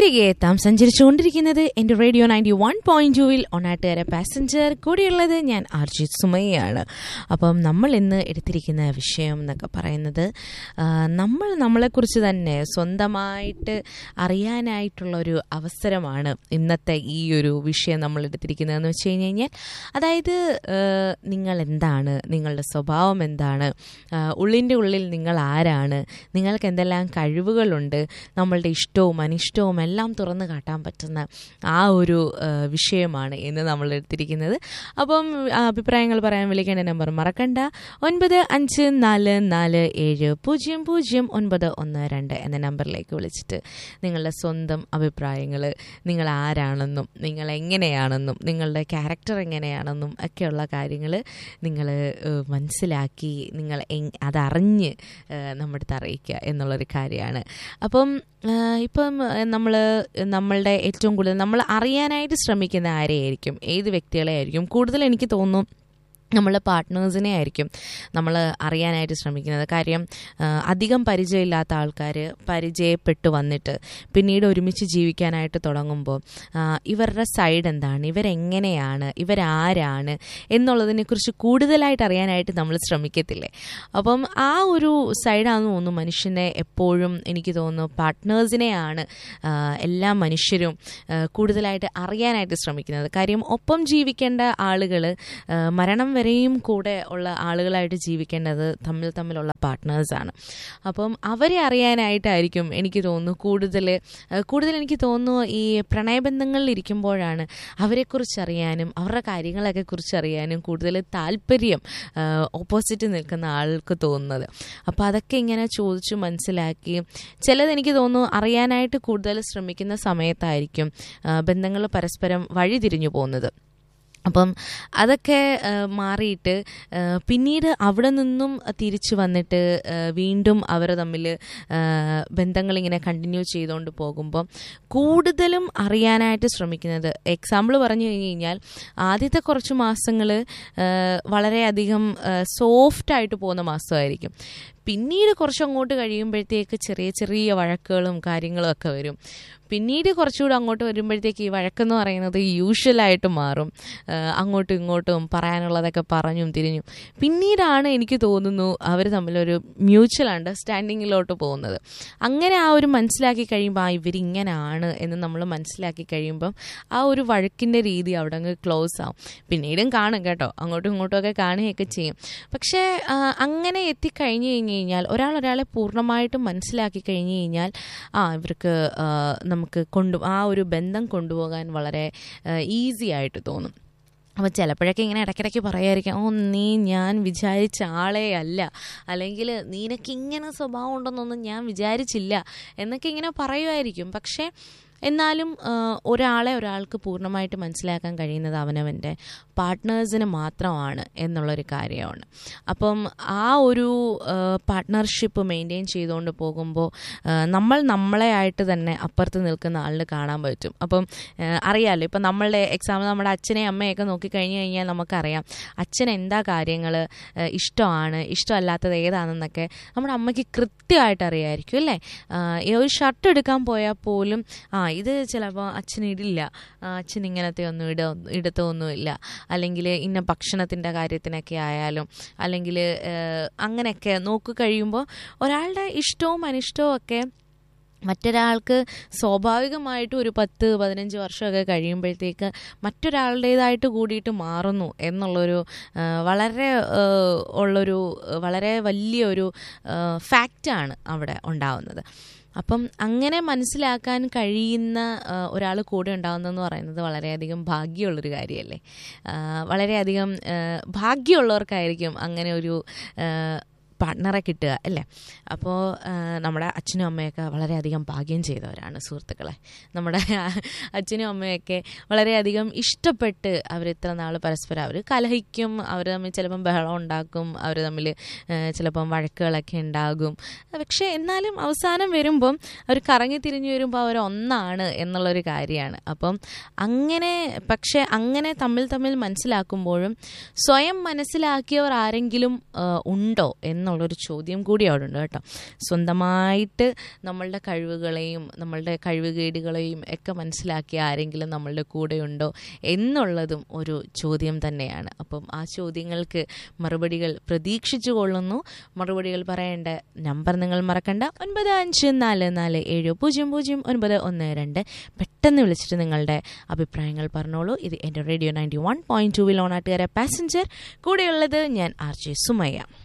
തിരികെ എത്താം സഞ്ചരിച്ചുകൊണ്ടിരിക്കുന്നത് എൻ്റെ റേഡിയോ നയൻറ്റി വൺ പോയിന്റ് ടുവിൽ ഒന്നാട്ടുകാര പാസഞ്ചർ കൂടെയുള്ളത് ഞാൻ അർജിത് സുമയ്യാണ് അപ്പം നമ്മൾ ഇന്ന് എടുത്തിരിക്കുന്ന വിഷയം എന്നൊക്കെ പറയുന്നത് ആ, നമ്മൾ നമ്മളെക്കുറിച്ച് തന്നെ സ്വന്തമായിട്ട് അറിയാനായിട്ടുള്ള ഒരു അവസരമാണ് ഇന്നത്തെ ഈ ഒരു വിഷയം നമ്മൾ എടുത്തിരിക്കുന്നതെന്ന് വെച്ച് കഴിഞ്ഞ് കഴിഞ്ഞാൽ അതായത് ആ, നിങ്ങൾ എന്താണ് നിങ്ങളുടെ സ്വഭാവം എന്താണ് ആ, ഉള്ളിൻ്റെ ഉള്ളിൽ നിങ്ങൾ ആരാണ് നിങ്ങൾക്ക് എന്തെല്ലാം കഴിവുകളുണ്ട് നമ്മളുടെ ഇഷ്ടവും അനിഷ്ടവും എല്ലാം തുറന്നു കാട്ടാൻ പറ്റുന്ന ആ ഒരു ആ, വിഷയമാണ് ഇന്ന് നമ്മൾ എടുത്തിരിക്കുന്നത് അപ്പം ആ, അഭിപ്രായങ്ങൾ പറയാൻ വിളിക്കേണ്ട നമ്പർ മറക്കണ്ട ഒൻപത് അഞ്ച് നാല് നാല് ഏഴ് പൂജ്യം പൂജ്യം ഒൻപത് ഒന്ന് രണ്ട് എന്ന നമ്പറിലേക്ക് വിളിച്ചിട്ട് നിങ്ങളുടെ സ്വന്തം അഭിപ്രായങ്ങൾ നിങ്ങൾ ആരാണെന്നും നിങ്ങൾ എങ്ങനെയാണെന്നും നിങ്ങളുടെ ക്യാരക്ടർ എങ്ങനെയാണെന്നും ഒക്കെയുള്ള കാര്യങ്ങൾ നിങ്ങൾ മനസ്സിലാക്കി നിങ്ങൾ എങ് അതറിഞ്ഞ് ഏഹ്, നമ്മുടെ അടുത്ത് അറിയിക്കുക എന്നുള്ളൊരു കാര്യമാണ് അപ്പം ഏഹ്, ഇപ്പം നമ്മൾ നമ്മളുടെ ഏറ്റവും കൂടുതൽ നമ്മൾ അറിയാനായിട്ട് ശ്രമിക്കുന്ന ആരെയായിരിക്കും ഏത് വ്യക്തികളെ ആയിരിക്കും കൂടുതൽ എനിക്ക് തോന്നുന്നു നമ്മളെ പാർട്ട്നേഴ്സിനെ ആയിരിക്കും നമ്മൾ അറിയാനായിട്ട് ശ്രമിക്കുന്നത് കാര്യം ആ, അധികം പരിചയമില്ലാത്ത ആൾക്കാർ പരിചയപ്പെട്ടു വന്നിട്ട് പിന്നീട് ഒരുമിച്ച് ജീവിക്കാനായിട്ട് തുടങ്ങുമ്പോൾ ആ, ഇവരുടെ സൈഡ് എന്താണ് ഇവരെങ്ങനെയാണ് ഇവരാരാണ് എന്നുള്ളതിനെക്കുറിച്ച് കൂടുതലായിട്ട് അറിയാനായിട്ട് നമ്മൾ ശ്രമിക്കത്തില്ലേ അപ്പം ആ ഒരു സൈഡാണെന്ന് തോന്നുന്നു മനുഷ്യനെ എപ്പോഴും എനിക്ക് തോന്നുന്നു പാർട്ട്നേഴ്സിനെയാണ് ആ, എല്ലാ മനുഷ്യരും ആ, കൂടുതലായിട്ട് അറിയാനായിട്ട് ശ്രമിക്കുന്നത് കാര്യം ഒപ്പം ജീവിക്കേണ്ട ആളുകൾ മരണം വരെയും കൂടെ ഉള്ള ആളുകളായിട്ട് ജീവിക്കേണ്ടത് തമ്മിൽ തമ്മിലുള്ള പാർട്ട്നേഴ്സാണ് അപ്പം അവരെ അറിയാനായിട്ടായിരിക്കും എനിക്ക് തോന്നുന്നു കൂടുതൽ ആ, കൂടുതൽ എനിക്ക് തോന്നുന്നു ഈ പ്രണയബന്ധങ്ങളിൽ ഇരിക്കുമ്പോഴാണ് അവരെക്കുറിച്ച് അറിയാനും അവരുടെ കാര്യങ്ങളൊക്കെ കുറിച്ച് അറിയാനും കൂടുതൽ താല്പര്യം ഓപ്പോസിറ്റ് നിൽക്കുന്ന ആൾക്ക് തോന്നുന്നത് അപ്പോൾ അതൊക്കെ ഇങ്ങനെ ചോദിച്ചു മനസ്സിലാക്കി ചിലത് എനിക്ക് തോന്നുന്നു അറിയാനായിട്ട് കൂടുതൽ ശ്രമിക്കുന്ന സമയത്തായിരിക്കും ബന്ധങ്ങൾ പരസ്പരം വഴിതിരിഞ്ഞു പോകുന്നത് അപ്പം അതൊക്കെ ആ, മാറിയിട്ട് ആ, പിന്നീട് അവിടെ നിന്നും തിരിച്ചു വന്നിട്ട് ആ, വീണ്ടും അവർ തമ്മിൽ ബന്ധങ്ങളിങ്ങനെ കണ്ടിന്യൂ ചെയ്തുകൊണ്ട് പോകുമ്പോൾ കൂടുതലും അറിയാനായിട്ട് ശ്രമിക്കുന്നത് എക്സാമ്പിൾ പറഞ്ഞു കഴിഞ്ഞ് കഴിഞ്ഞാൽ ആദ്യത്തെ കുറച്ച് മാസങ്ങൾ വളരെയധികം സോഫ്റ്റായിട്ട് പോകുന്ന മാസമായിരിക്കും പിന്നീട് കുറച്ചങ്ങോട്ട് കഴിയുമ്പോഴത്തേക്ക് ചെറിയ ചെറിയ വഴക്കുകളും കാര്യങ്ങളും ഒക്കെ വരും പിന്നീട് കുറച്ചുകൂടെ അങ്ങോട്ട് വരുമ്പോഴത്തേക്ക് ഈ വഴക്കെന്ന് പറയുന്നത് യൂഷ്വലായിട്ട് മാറും ആ, അങ്ങോട്ടും ഇങ്ങോട്ടും പറയാനുള്ളതൊക്കെ പറഞ്ഞും തിരിഞ്ഞും പിന്നീടാണ് എനിക്ക് തോന്നുന്നു അവർ തമ്മിലൊരു മ്യൂച്വൽ അണ്ടർസ്റ്റാൻഡിങ്ങിലോട്ട് പോകുന്നത് അങ്ങനെ ആ ഒരു മനസ്സിലാക്കി കഴിയുമ്പോൾ ആ ഇവരിങ്ങനെയാണ് എന്ന് നമ്മൾ മനസ്സിലാക്കി കഴിയുമ്പം ആ ഒരു വഴക്കിൻ്റെ രീതി അവിടെ അങ്ങ് ക്ലോസ് ആവും പിന്നീടും കാണും കേട്ടോ അങ്ങോട്ടും ഇങ്ങോട്ടും ഒക്കെ കാണുകയൊക്കെ ചെയ്യും പക്ഷേ ആ, അങ്ങനെ എത്തിക്കഴിഞ്ഞ് കഴിഞ്ഞ് കഴിഞ്ഞാൽ ഒരാൾ ഒരാളെ പൂർണ്ണമായിട്ടും മനസ്സിലാക്കി കഴിഞ്ഞ് കഴിഞ്ഞാൽ ആ ഇവർക്ക് ആ, നമുക്ക് കൊണ്ടു ആ ഒരു ബന്ധം കൊണ്ടുപോകാൻ വളരെ ഈസി ആയിട്ട് തോന്നും അപ്പോൾ ചിലപ്പോഴൊക്കെ ഇങ്ങനെ ഇടയ്ക്കിടയ്ക്ക് പറയായിരിക്കും ഓ നീ ഞാൻ വിചാരിച്ച ആളേ അല്ല അല്ലെങ്കിൽ നിനക്ക് ഇങ്ങനെ സ്വഭാവം ഉണ്ടെന്നൊന്നും ഞാൻ വിചാരിച്ചില്ല എന്നൊക്കെ ഇങ്ങനെ പറയുമായിരിക്കും പക്ഷേ എന്നാലും ആ, ഒരാളെ ഒരാൾക്ക് പൂർണ്ണമായിട്ട് മനസ്സിലാക്കാൻ കഴിയുന്നത് അവനവൻ്റെ പാർട്ട്നേഴ്സിന് മാത്രമാണ് എന്നുള്ളൊരു കാര്യമാണ് അപ്പം ആ ഒരു പാർട്ട്ണർഷിപ്പ് മെയിൻറ്റെയിൻ ചെയ്തുകൊണ്ട് പോകുമ്പോൾ ആ, നമ്മൾ നമ്മളെ ആയിട്ട് തന്നെ അപ്പുറത്ത് നിൽക്കുന്ന ആളിന് കാണാൻ പറ്റും അപ്പം ആ, അറിയാമല്ലോ ഇപ്പം നമ്മളുടെ എക്സാമ്പിൾ നമ്മുടെ അച്ഛനെയും അമ്മയൊക്കെ നോക്കിക്കഴിഞ്ഞ് കഴിഞ്ഞാൽ നമുക്കറിയാം അച്ഛൻ എന്താ കാര്യങ്ങൾ ഇഷ്ടമാണ് ഇഷ്ടമല്ലാത്തത് ഏതാണെന്നൊക്കെ നമ്മുടെ അമ്മയ്ക്ക് കൃത്യമായിട്ട് അറിയാമായിരിക്കും അല്ലേ ആ, ഈ ഒരു ഷർട്ട് എടുക്കാൻ പോയാൽ പോലും ആ ഇത് ചിലപ്പോൾ അച്ഛന് ഇടില്ല ആ, അച്ഛൻ ഇങ്ങനത്തെ ഒന്നും ഇട ഇടത്തൊന്നുമില്ല അല്ലെങ്കിൽ ഇന്ന ഭക്ഷണത്തിൻ്റെ കാര്യത്തിനൊക്കെ ആയാലും അല്ലെങ്കിൽ അങ്ങനെയൊക്കെ നോക്കി കഴിയുമ്പോൾ ഒരാളുടെ ഇഷ്ടവും അനിഷ്ടവും ഒക്കെ മറ്റൊരാൾക്ക് സ്വാഭാവികമായിട്ടും ഒരു പത്ത് പതിനഞ്ച് വർഷമൊക്കെ കഴിയുമ്പോഴത്തേക്ക് മറ്റൊരാളുടേതായിട്ട് കൂടിയിട്ട് മാറുന്നു എന്നുള്ളൊരു ആ, വളരെ ആ, ഉള്ളൊരു വളരെ വലിയൊരു ഫാക്റ്റാണ് അവിടെ ഉണ്ടാവുന്നത് അപ്പം അങ്ങനെ മനസ്സിലാക്കാൻ കഴിയുന്ന ഒരാൾ കൂടെ ഉണ്ടാകുന്നതെന്ന് പറയുന്നത് വളരെയധികം ഭാഗ്യമുള്ളൊരു കാര്യമല്ലേ ആ, വളരെയധികം ആ, ഭാഗ്യമുള്ളവർക്കായിരിക്കും അങ്ങനെ ഒരു ആ, പാർട്ട്ണറെ കിട്ടുക അല്ലേ അപ്പോൾ നമ്മുടെ അച്ഛനും അമ്മയൊക്കെ വളരെയധികം ഭാഗ്യം ചെയ്തവരാണ് സുഹൃത്തുക്കളെ നമ്മുടെ അച്ഛനും അമ്മയൊക്കെ വളരെയധികം ഇഷ്ടപ്പെട്ട് അവർ ഇത്ര നാൾ പരസ്പരം അവർ കലഹിക്കും അവർ തമ്മിൽ ചിലപ്പം ബഹളം ഉണ്ടാക്കും അവർ തമ്മിൽ ചിലപ്പം വഴക്കുകളൊക്കെ ഉണ്ടാകും പക്ഷേ എന്നാലും അവസാനം വരുമ്പം അവർ കറങ്ങി തിരിഞ്ഞു വരുമ്പോൾ അവർ ഒന്നാണ് എന്നുള്ളൊരു കാര്യമാണ് അപ്പം അങ്ങനെ പക്ഷേ അങ്ങനെ തമ്മിൽ തമ്മിൽ മനസ്സിലാക്കുമ്പോഴും സ്വയം മനസ്സിലാക്കിയവർ ആരെങ്കിലും ആ, ഉണ്ടോ എന്ന് എന്നുള്ളൊരു ചോദ്യം കൂടി അവിടെ ഉണ്ട് കേട്ടോ സ്വന്തമായിട്ട് നമ്മളുടെ കഴിവുകളെയും നമ്മളുടെ കഴിവുകേടുകളെയും ഒക്കെ മനസ്സിലാക്കിയ ആരെങ്കിലും നമ്മളുടെ കൂടെയുണ്ടോ എന്നുള്ളതും ഒരു ചോദ്യം തന്നെയാണ് അപ്പം ആ ചോദ്യങ്ങൾക്ക് മറുപടികൾ പ്രതീക്ഷിച്ചു കൊള്ളുന്നു മറുപടികൾ പറയേണ്ട നമ്പർ നിങ്ങൾ മറക്കണ്ട ഒൻപത് അഞ്ച് നാല് നാല് ഏഴ് പൂജ്യം പൂജ്യം ഒൻപത് ഒന്ന് രണ്ട് പെട്ടെന്ന് വിളിച്ചിട്ട് നിങ്ങളുടെ അഭിപ്രായങ്ങൾ പറഞ്ഞോളൂ ഇത് എൻ്റെ റേഡിയോ നയൻറ്റി വൺ പോയിൻറ്റ് ടൂവിൽ ഓണാട്ടുകാരെ പാസഞ്ചർ കൂടെയുള്ളത് ഞാൻ ആർ ജെ സുമയ്യ